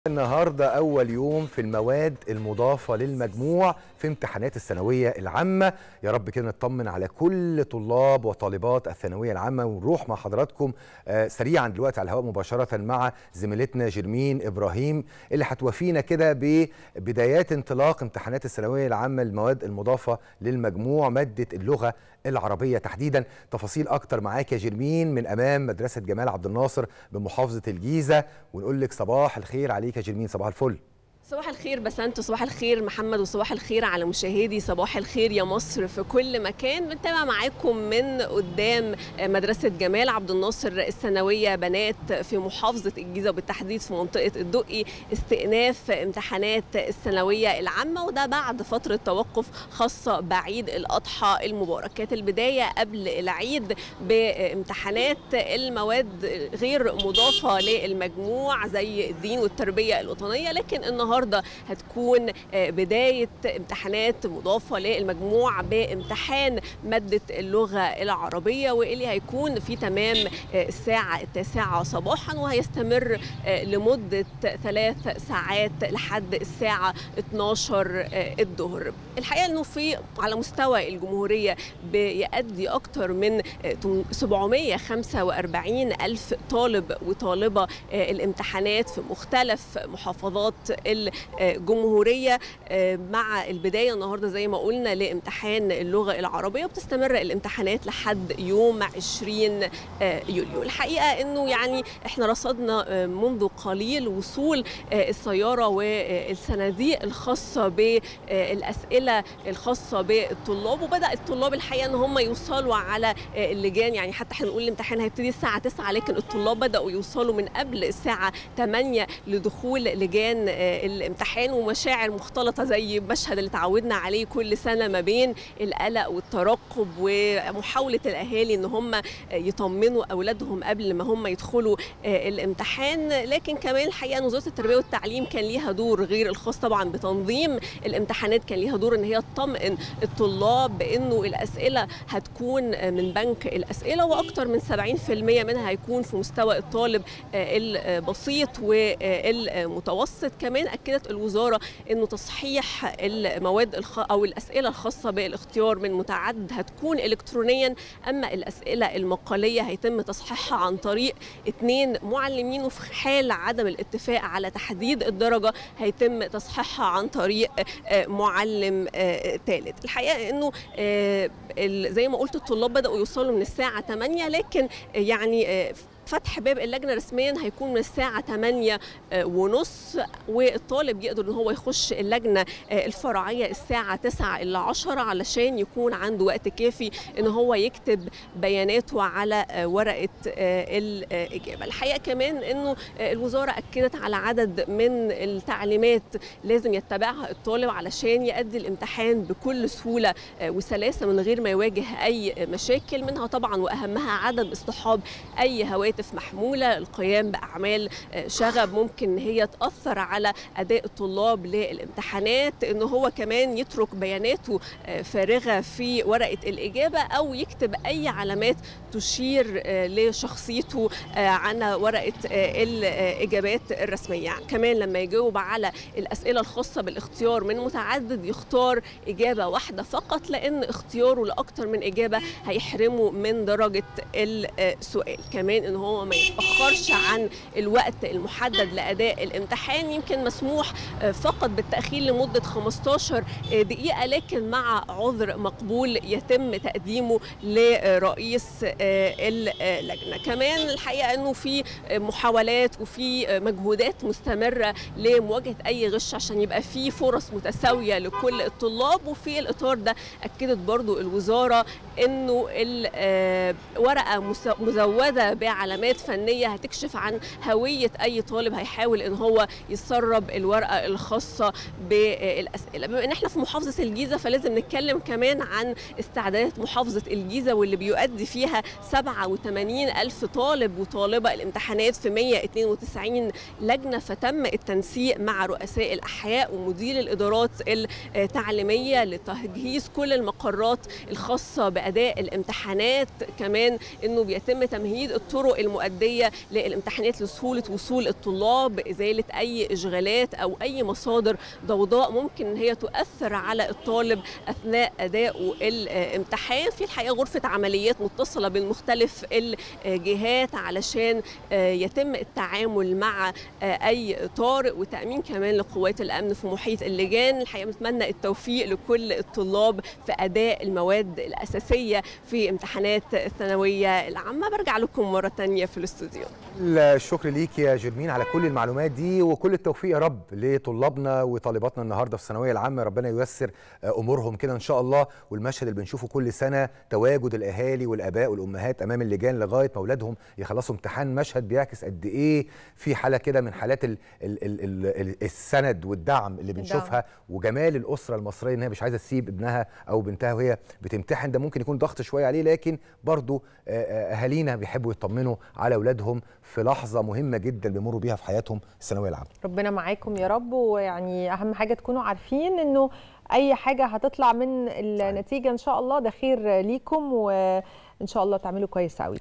النهارده أول يوم في المواد المضافة للمجموع في امتحانات الثانوية العامة يا رب كده نطمن على كل طلاب وطالبات الثانوية العامة ونروح مع حضراتكم آه، سريعا دلوقتي على الهواء مباشرة مع زميلتنا جرمين إبراهيم اللي هتوافينا كده ببدايات انطلاق امتحانات الثانوية العامة للمواد المضافة للمجموع مادة اللغة العربية تحديدا تفاصيل أكتر معاك يا جرمين من أمام مدرسة جمال عبد الناصر بمحافظة الجيزة ونقول لك صباح الخير عليك يا جرمين صباح الفل صباح الخير بسنت وصباح الخير محمد وصباح الخير على مشاهدي صباح الخير يا مصر في كل مكان بنتابع معاكم من قدام مدرسة جمال عبد الناصر الثانوية بنات في محافظة الجيزة وبالتحديد في منطقة الدقي استئناف امتحانات الثانوية العامة وده بعد فترة توقف خاصة بعيد الأضحى المبارك كانت البداية قبل العيد بامتحانات المواد غير مضافة للمجموع زي الدين والتربية الوطنية لكن النهارده هتكون بدايه امتحانات مضافه للمجموع بامتحان ماده اللغه العربيه واللي هيكون في تمام الساعه التاسعه صباحا وهيستمر لمده ثلاث ساعات لحد الساعه 12 الظهر الحقيقه انه في على مستوى الجمهوريه بيأدي اكثر من 745 الف طالب وطالبه الامتحانات في مختلف محافظات الجمهورية مع البداية النهاردة زي ما قلنا لامتحان اللغة العربية وبتستمر الامتحانات لحد يوم 20 يوليو الحقيقة انه يعني احنا رصدنا منذ قليل وصول السيارة والصناديق الخاصة بالأسئلة الخاصة بالطلاب وبدأ الطلاب الحقيقة ان هم يوصلوا على اللجان يعني حتى هنقول الامتحان هيبتدي الساعة 9 لكن الطلاب بدأوا يوصلوا من قبل الساعة 8 لدخول لجان الامتحان ومشاعر مختلطة زي المشهد اللي تعودنا عليه كل سنة ما بين القلق والترقب ومحاولة الأهالي إن هم يطمنوا أولادهم قبل ما هم يدخلوا الامتحان لكن كمان الحقيقة إن وزارة التربية والتعليم كان ليها دور غير الخاص طبعا بتنظيم الامتحانات كان ليها دور إن هي تطمئن الطلاب بإنه الأسئلة هتكون من بنك الأسئلة وأكثر من 70% منها هيكون في مستوى الطالب البسيط والمتوسط كمان اكدت الوزاره انه تصحيح المواد الخ... او الاسئله الخاصه بالاختيار من متعدد هتكون الكترونيا اما الاسئله المقاليه هيتم تصحيحها عن طريق اثنين معلمين وفي حال عدم الاتفاق على تحديد الدرجه هيتم تصحيحها عن طريق معلم ثالث الحقيقه انه زي ما قلت الطلاب بداوا يوصلوا من الساعه 8 لكن يعني فتح باب اللجنه رسميا هيكون من الساعه 8 ونص والطالب يقدر ان هو يخش اللجنه الفرعيه الساعه 9 الا 10 علشان يكون عنده وقت كافي ان هو يكتب بياناته على ورقه الاجابه الحقيقه كمان انه الوزاره اكدت على عدد من التعليمات لازم يتبعها الطالب علشان يؤدي الامتحان بكل سهوله وسلاسه من غير ما يواجه اي مشاكل منها طبعا واهمها عدم اصطحاب اي هواتف هواتف محموله القيام باعمال شغب ممكن ان هي تاثر على اداء الطلاب للامتحانات ان هو كمان يترك بياناته فارغه في ورقه الاجابه او يكتب اي علامات تشير لشخصيته على ورقه الاجابات الرسميه كمان لما يجاوب على الاسئله الخاصه بالاختيار من متعدد يختار اجابه واحده فقط لان اختياره لاكثر من اجابه هيحرمه من درجه السؤال كمان ان هو ما يتاخرش عن الوقت المحدد لاداء الامتحان يمكن مسموح فقط بالتاخير لمده 15 دقيقه لكن مع عذر مقبول يتم تقديمه لرئيس اللجنه كمان الحقيقه انه في محاولات وفي مجهودات مستمره لمواجهه اي غش عشان يبقى في فرص متساويه لكل الطلاب وفي الاطار ده اكدت برضو الوزاره انه الورقه مزوده بعلامات فنيه هتكشف عن هويه اي طالب هيحاول ان هو يسرب الورقه الخاصه بالاسئله بما ان احنا في محافظه الجيزه فلازم نتكلم كمان عن استعدادات محافظه الجيزه واللي بيؤدي فيها 87 الف طالب وطالبه الامتحانات في 192 لجنه فتم التنسيق مع رؤساء الاحياء ومدير الادارات التعليميه لتجهيز كل المقرات الخاصه باداء الامتحانات كمان انه بيتم تمهيد الطرق المؤديه للامتحانات لسهوله وصول الطلاب ازاله اي اشغالات او اي مصادر ضوضاء ممكن ان هي تؤثر على الطالب اثناء ادائه الامتحان في الحقيقه غرفه عمليات متصله بين مختلف الجهات علشان يتم التعامل مع اي طارئ وتامين كمان لقوات الامن في محيط اللجان الحقيقه بنتمنى التوفيق لكل الطلاب في اداء المواد الاساسيه في امتحانات الثانويه العامه برجع لكم مره ثانيه في الاستوديو الشكر ليك يا جرمين على كل المعلومات دي وكل التوفيق يا رب لطلابنا وطالباتنا النهارده في الثانويه العامه ربنا ييسر امورهم كده ان شاء الله والمشهد اللي بنشوفه كل سنه تواجد الاهالي والاباء والامهات امام اللجان لغايه ما اولادهم يخلصوا امتحان مشهد بيعكس قد ايه في حاله كده من حالات ال ال ال ال السند والدعم اللي بنشوفها وجمال الاسره المصريه ان هي مش عايزه تسيب ابنها او بنتها وهي بتمتحن ده ممكن يكون ضغط شويه عليه لكن برضو اهالينا بيحبوا يطمنوا على اولادهم في لحظه مهمه جدا بيمروا بيها في حياتهم الثانويه العامه ربنا معاكم يا رب ويعني اهم حاجه تكونوا عارفين انه اي حاجه هتطلع من النتيجه ان شاء الله ده خير ليكم وان شاء الله تعملوا كويس قوي